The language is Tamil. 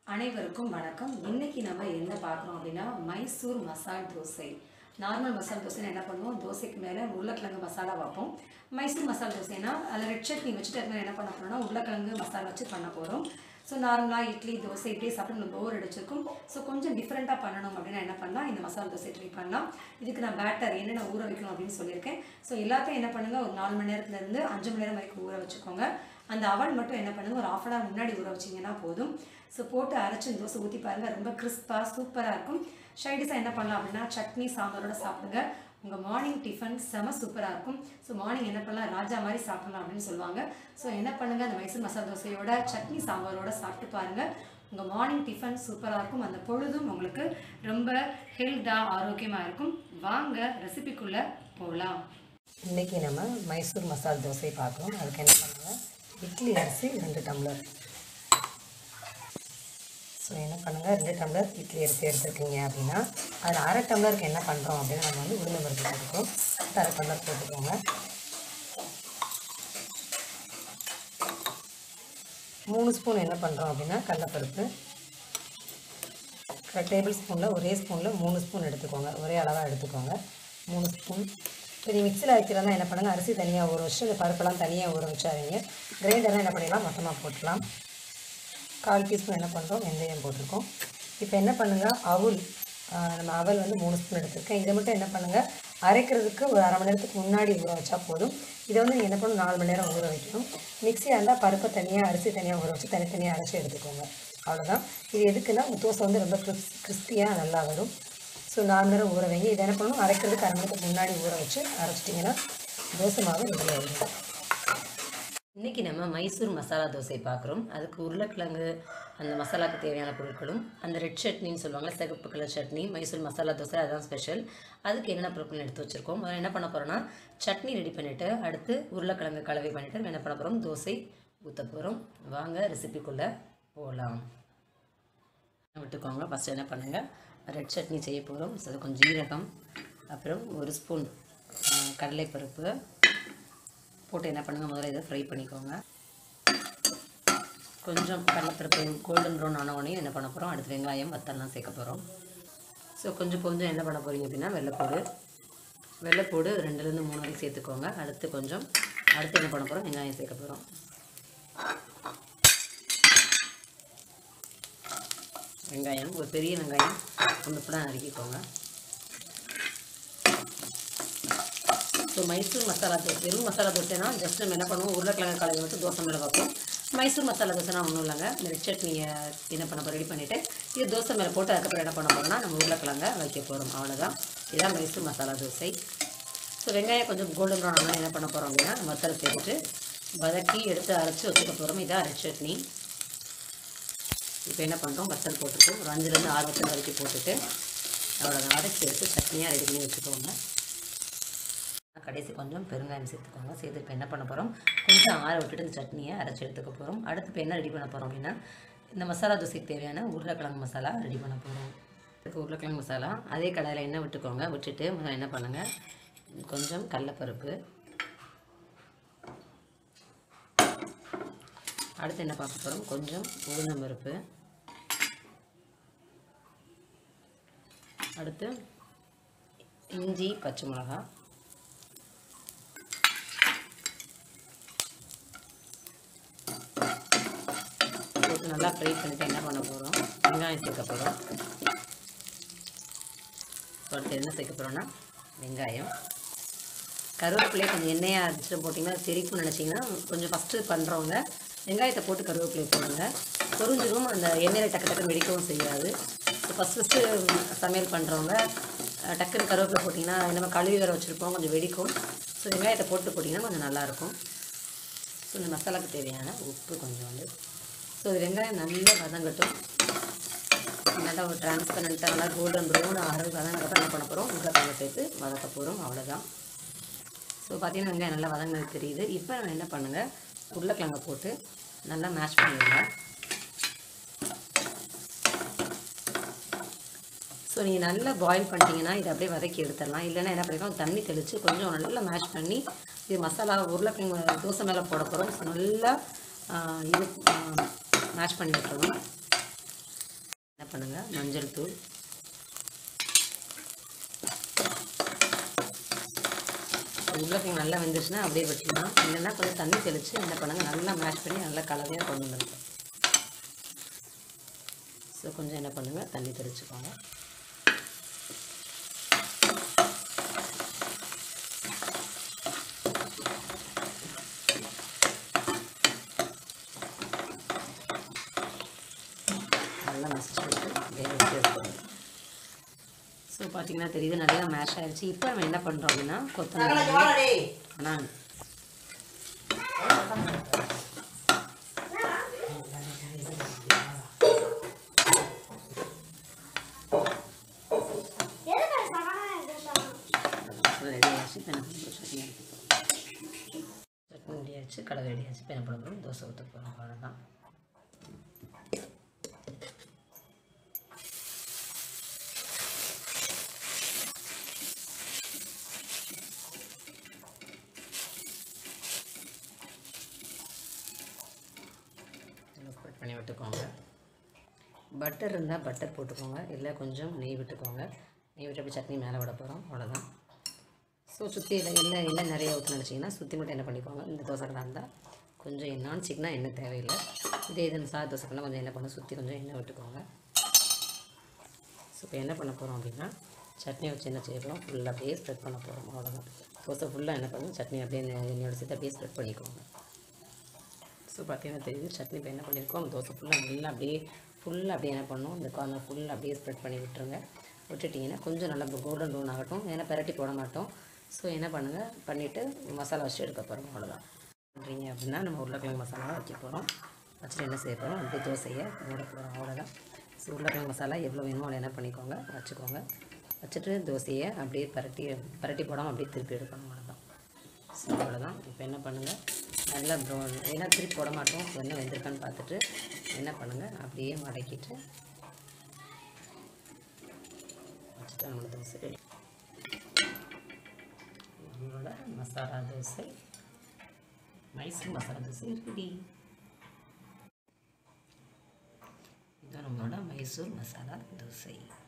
அனைவருக்கும் வணக்கம் இன்னைக்கு நம்ம என்ன பார்க்குறோம் அப்படின்னா மைசூர் மசால் தோசை நார்மல் மசால் தோசைனா என்ன பண்ணுவோம் தோசைக்கு மேலே உருளைக்கிழங்கு மசாலா வைப்போம் மைசூர் மசால் தோசைனா அதில் ரெட் சட்னி வச்சுட்டு அது மேலே என்ன பண்ண போறோம்னா உருளைக்கிழங்கு மசாலா வச்சு பண்ண போகிறோம் ஸோ நார்மலாக இட்லி தோசை இப்படியே சாப்பிட்டு நம்மளுக்கு போர் அடிச்சிருக்கும் ஸோ கொஞ்சம் டிஃப்ரெண்ட்டாக பண்ணணும் அப்படின்னா என்ன பண்ணலாம் இந்த மசாலா தோசை ட்ரை பண்ணலாம் இதுக்கு நான் பேட்டர் என்னென்ன ஊற வைக்கணும் அப்படின்னு சொல்லியிருக்கேன் ஸோ எல்லாத்தையும் என்ன பண்ணுங்க ஒரு நாலு மணி நேரத்துலேருந்து அஞ்சு மணி நேரம் வரைக்கும் ஊற வச்சுக்கோங்க அந்த அவல் மட்டும் என்ன பண்ணுங்க ஒரு ஆஃப் அன் ஹவர் முன்னாடி ஊற வச்சிங்கன்னா போதும் ஸோ போட்டு அரைச்சி இந்த தோசை ஊற்றி பாருங்கள் ரொம்ப கிறிஸ்பாக சூப்பராக இருக்கும் ஷைடிஸாக என்ன பண்ணலாம் அப்படின்னா சட்னி சாம்பாரோட சாப்பிடுங்க உங்கள் மார்னிங் டிஃபன் செம சூப்பராக இருக்கும் ஸோ மார்னிங் என்ன பண்ணலாம் ராஜா மாதிரி சாப்பிடலாம் அப்படின்னு சொல்லுவாங்க ஸோ என்ன பண்ணுங்கள் அந்த மைசூர் மசாலா தோசையோட சட்னி சாம்பாரோட சாப்பிட்டு பாருங்கள் உங்கள் மார்னிங் டிஃபன் சூப்பராக இருக்கும் அந்த பொழுதும் உங்களுக்கு ரொம்ப ஹெல்த்தாக ஆரோக்கியமாக இருக்கும் வாங்க ரெசிபிக்குள்ளே போகலாம் இன்றைக்கி நம்ம மைசூர் மசால் தோசை பார்க்குறோம் அதுக்கு என்ன பண்ணுங்கள் இட்லி அரிசி ரெண்டு டம்ளர் ஸோ என்ன பண்ணுங்கள் ரெண்டு டம்ளர் இட்லி அரிசி எடுத்துருக்கீங்க அப்படின்னா அதில் அரை டம்ளருக்கு என்ன பண்ணுறோம் அப்படின்னா நம்ம வந்து உளுந்து பருப்பு போட்டுக்கிறோம் அரை டம்ளர் போட்டுக்கோங்க மூணு ஸ்பூன் என்ன பண்ணுறோம் அப்படின்னா கடலப்பருப்பு டேபிள் ஸ்பூனில் ஒரே ஸ்பூனில் மூணு ஸ்பூன் எடுத்துக்கோங்க ஒரே அளவாக எடுத்துக்கோங்க மூணு ஸ்பூன் இப்போ நீ மிக்சியில் அரைக்கிறதா என்ன பண்ணுங்கள் அரிசி தனியாக ஊற வச்சு இந்த பருப்பெல்லாம் தனியாக ஊற வச்சாதீங்க கிரைண்டர்லாம் என்ன பண்ணிடலாம் மொத்தமாக போட்டுடலாம் கால் டீஸ்பூன் என்ன பண்ணுறோம் வெந்தயம் போட்டிருக்கோம் இப்போ என்ன பண்ணுங்கள் அவுல் ஆஹ் நம்ம அவல் வந்து மூணு ஸ்பூன் எடுத்திருக்கேன் இதை மட்டும் என்ன பண்ணுங்கள் அரைக்கிறதுக்கு ஒரு அரை மணி நேரத்துக்கு முன்னாடி ஊற வச்சா போதும் இதை வந்து நீங்கள் என்ன பண்ணணும் நாலு மணி நேரம் ஊற வைக்கணும் மிக்சியாக இருந்தால் பருப்பை தனியாக அரிசி தனியாக ஊற வச்சு தனித்தனியாக அரைச்சி எடுத்துக்கோங்க அவ்வளோதான் இது எதுக்குன்னா உங்க தோசை வந்து ரொம்ப கிறிஸ் கிறிஸ்பியாக நல்லா வரும் ஸோ நாலு மணி நேரம் ஊற வைங்க இதை என்ன பண்ணணும் அரைக்கிறதுக்கு அரை மணி நேரத்துக்கு முன்னாடி ஊற வச்சு அரைச்சிட்டிங்கன்னா தோசை மாவு ரெடி ஆகிடும் இன்றைக்கி நம்ம மைசூர் மசாலா தோசை பார்க்குறோம் அதுக்கு உருளைக்கிழங்கு அந்த மசாலாக்கு தேவையான பொருட்களும் அந்த ரெட் சட்னின்னு சொல்லுவாங்க சிகப்பு கலர் சட்னி மைசூர் மசாலா தோசை அதுதான் ஸ்பெஷல் அதுக்கு என்னென்ன பொருட்கள் எடுத்து வச்சுருக்கோம் முதல்ல என்ன பண்ண போகிறோம்னா சட்னி ரெடி பண்ணிவிட்டு அடுத்து உருளைக்கிழங்கு கலவை பண்ணிவிட்டு நம்ம என்ன பண்ண போகிறோம் தோசை ஊற்ற போகிறோம் வாங்க ரெசிபிக்குள்ளே போகலாம் விட்டுக்கோங்க ஃபஸ்ட்டு என்ன பண்ணுங்கள் ரெட் சட்னி செய்ய போகிறோம் ஸோ அது கொஞ்சம் ஜீரகம் அப்புறம் ஒரு ஸ்பூன் கடலைப்பருப்பு போட்டு என்ன பண்ணுங்கள் முதல்ல இதை ஃப்ரை பண்ணிக்கோங்க கொஞ்சம் கடலைப்பருப்பு கோல்டன் ப்ரௌன் ஆன உடனே என்ன பண்ண போகிறோம் அடுத்து வெங்காயம் வத்தல்லாம் சேர்க்க போகிறோம் ஸோ கொஞ்சம் கொஞ்சம் என்ன பண்ண போகிறீங்க அப்படின்னா வெள்ளைப்பூடு வெள்ளைப்பூடு ரெண்டுலேருந்து மூணு வரைக்கும் சேர்த்துக்கோங்க அடுத்து கொஞ்சம் அடுத்து என்ன பண்ண போகிறோம் வெங்காயம் சேர்க்க போகிறோம் வெங்காயம் ஒரு பெரிய வெங்காயம் ஒன்று ஃபுல்லாக நறுக்கிக்கோங்க ஸோ மைசூர் மசாலா தோசை வெறும் மசாலா தோசைனா ஜஸ்ட் நம்ம என்ன பண்ணுவோம் உருளைக்கிழங்கு கலவை மட்டும் தோசை மேலே வைப்போம் மைசூர் மசாலா தோசைனா ஒன்றும் இல்லைங்க இந்த ரெட் சட்னியை என்ன பண்ண போகிறோம் ரெடி பண்ணிவிட்டு இது தோசை மேலே போட்டு அதுக்கப்புறம் என்ன பண்ண போகிறோம்னா நம்ம உருளைக்கிழங்க வைக்க போகிறோம் அவ்வளோதான் இதுதான் மைசூர் மசாலா தோசை ஸோ வெங்காயம் கொஞ்சம் கோல்டன் ப்ரௌன் ஆனால் என்ன பண்ண போகிறோம் அப்படின்னா மசாலா சேர்த்துட்டு வதக்கி எடுத்து அரைச்சி வச்சுக்க போகிறோம் இதான் ரெட் சட்னி இப்போ என்ன பண்ணுறோம் வத்தல் போட்டுருக்கோம் ஒரு அஞ்சுலேருந்து ஆறு வத்தல் வரைக்கும் போட்டுட்டு அவ்வளோதான் அரைச்சி எடுத்து சட்னியாக ரெடி பண்ணி வச்சுக்கோங்க கடைசி கொஞ்சம் பெருங்காயம் சேர்த்துக்கோங்க சேர்த்து இப்போ என்ன பண்ண போகிறோம் கொஞ்சம் ஆற விட்டுட்டு இந்த சட்னியை அரைச்சி எடுத்துக்க போகிறோம் அடுத்து இப்போ என்ன ரெடி பண்ண போகிறோம் அப்படின்னா இந்த மசாலா தோசைக்கு தேவையான உருளைக்கிழங்கு மசாலா ரெடி பண்ண போகிறோம் இதுக்கு உருளைக்கிழங்கு மசாலா அதே கடாயில் எண்ணெய் விட்டுக்கோங்க விட்டுட்டு முதல்ல என்ன பண்ணுங்கள் கொஞ்சம் கடலப்பருப்பு அடுத்து என்ன பார்க்க போகிறோம் கொஞ்சம் உளுந்தம்பருப்பு அடுத்து இஞ்சி பச்சை மிளகா போட்டு நல்லா ஃப்ரை பண்ணிட்டு என்ன பண்ண போகிறோம் வெங்காயம் சேர்க்க போகிறோம் அடுத்து என்ன சேர்க்க போகிறோன்னா வெங்காயம் கருவேப்பிலையை கொஞ்சம் எண்ணெயாக அரைச்சிட்டு போட்டிங்கன்னா அது தெரிக்கும்னு நினச்சிங்கன்னா கொஞ்சம் ஃபஸ்ட்டு பண்ணுறவங்க வெங்காயத்தை போட்டு கருவேப்பிலையை போடுங்க பொரிஞ்சிடும் அந்த எண்ணெயில் டக்கு டக்குன்னு வெடிக்கவும் செய்யாது ஸோ ஃபஸ்ட் ஃபஸ்ட்டு சமையல் பண்ணுறவங்க அஹ், டக்குன்னு கருவேப்பிலை போட்டிங்கன்னா நம்ம கழுவி வேறு வச்சுருப்போம் கொஞ்சம் வெடிக்கும் ஸோ வெங்காயத்தை போட்டு போட்டிங்கன்னா கொஞ்சம் நல்லாயிருக்கும் ஸோ இந்த மசாலாவுக்கு தேவையான உப்பு கொஞ்சம் வந்து ஸோ இது வெங்காயம் நல்லா வதங்கட்டும் நல்லா ஒரு டிரான்ஸ்பரண்ட்டாக நல்லா கோல்டன் ப்ரௌன் ஆறு வதங்கினதுக்கப்புறம் என்ன பண்ண போகிறோம் உருளைக்கிழங்கு சேர்த்து வதக்க போகிறோம் அவ்வளோதான் ஸோ பார்த்தீங்கன்னா வெங்காயம் நல்லா வதங்கினது தெரியுது இப்போ நம்ம என்ன பண்ணுங்கள் உருளைக்கிழங்கை போட்டு நல்லா மேஷ் பண்ணிடுங்க ஸோ நீங்கள் நல்லா பாயில் பண்ணிட்டீங்கன்னா இதை அப்படியே வதக்கி எடுத்துடலாம் இல்லைன்னா என்ன பண்ணிக்கலாம் தண்ணி தெளித்து கொஞ்சம் நல்லா மேஷ் பண்ணி இது மசாலா உருளைக்கிழங்கு தோசை மேலே போட போகிறோம் ஸோ நல்லா ஆஹ், இது மேஷ் பண்ணி விட்டுறணும் என்ன பண்ணுங்கள் மஞ்சள் தூள் உருளைக்கிழங்கு நல்லா வெந்துச்சுன்னா அப்படியே வச்சுக்கலாம் இல்லைன்னா கொஞ்சம் தண்ணி தெளித்து என்ன பண்ணுங்கள் நல்லா மேஷ் பண்ணி நல்லா கலவையாக கொண்டு வந்துருங்க ஸோ கொஞ்சம் என்ன பண்ணுங்கள் தண்ணி தெளிச்சுக்கோங்க நல்லா மசிச்சு விட்டு வேக வச்சு எடுத்துக்கோங்க ஸோ பார்த்தீங்கன்னா தெரியுது நல்லா மேஷ் ஆயிடுச்சு இப்போ நம்ம என்ன பண்ணுறோம் அப்படின்னா கொத்தமல்லி ஆனால் ரெடி ஆச்சு இப்போ என்ன பண்ணுறோம் சட்னி எடுத்துக்கிறோம் சட்னி ரெடி ஆச்சு கடை ரெடி ஆச்சு இப்போ என்ன பண்ண போகிறோம் தோசை ஊற்ற போகிறோம் அவ்வளோதான் ஸ்ப்ரெட் பண்ணி விட்டுக்கோங்க பட்டர் இருந்தால் பட்டர் போட்டுக்கோங்க இல்லை கொஞ்சம் நெய் விட்டுக்கோங்க நெய் விட்டு அப்படி சட்னி மேலே விட போகிறோம் அவ்வளோதான் ஸோ சுற்றி இல்லை இல்லை இல்லை நிறைய ஊற்று நினச்சிங்கன்னா சுற்றி மட்டும் என்ன பண்ணிக்கோங்க இந்த தோசை கடை இருந்தால் கொஞ்சம் எண்ணெய் சிக்கனா எண்ணெய் தேவையில்லை இதே இது சாத தோசை கடை கொஞ்சம் என்ன பண்ண சுற்றி கொஞ்சம் எண்ணெய் விட்டுக்கோங்க ஸோ இப்போ என்ன பண்ண போகிறோம் அப்படின்னா சட்னி வச்சு என்ன செய்ய போகிறோம் ஃபுல்லாக அப்படியே ஸ்ப்ரெட் பண்ண போகிறோம் அவ்வளோதான் தோசை ஃபுல்லாக என்ன பண்ணுங்க சட்னி அப்படியே எண்ணெயோட சேர்த்து அப்படியே ஸ்ப்ரெட் பண்ணிக்கோங்க ஸோ பார்த்தீங்கன்னா தெரியுது சட்னி இப்போ என்ன பண்ணியிருக்கோம் தோசை ஃபுல்லாக நல்லா அப்படியே ஃபுல்லாக அப்படியே என்ன பண்ணணும் இந்த கார்னர் ஃபுல்லாக அப்படியே ஸ்ப்ரெட் பண்ணி விட்டுருங்க விட்டுட்டிங்கன்னா கொஞ்சம் நல்லா கோல்டன் ப்ரௌன் ஆகட்டும் ஏன்னா பெரட்டி போட மாட்டோம் ஸோ என்ன பண்ணுங்கள் பண்ணிவிட்டு மசாலா வச்சு எடுக்க போகிறோம் அவ்வளோதான் பண்ணுறீங்க அப்படின்னா நம்ம உருளைக்கிழங்கு மசாலா வைக்க போகிறோம் வச்சுட்டு என்ன செய்ய போகிறோம் அப்படியே தோசையை மூட போகிறோம் அவ்வளோதான் ஸோ உருளைக்கிழங்கு மசாலா எவ்வளோ வேணுமோ அதை என்ன பண்ணிக்கோங்க வச்சுக்கோங்க வச்சுட்டு தோசையை அப்படியே பரட்டி பரட்டி போடாமல் அப்படியே திருப்பி எடுக்கணும் அவ்வளோதான் ஸோ அவ்வளோதான் இப்போ என்ன பண்ணுங்கள் நல்லா ப்ரௌன் ஏன்னா திருப்பி போட மாட்டோம் என்ன வெந்திருக்கான்னு பார்த்துட்டு என்ன பண்ணுங்கள் அப்படியே மடக்கிட்டு வச்சுட்டு நம்மளோட தோசை ரெடி நம்மளோட மசாலா தோசை மைசூர் மசாலா தோசை ரெடி இதுதான் நம்மளோட மைசூர் மசாலா தோசை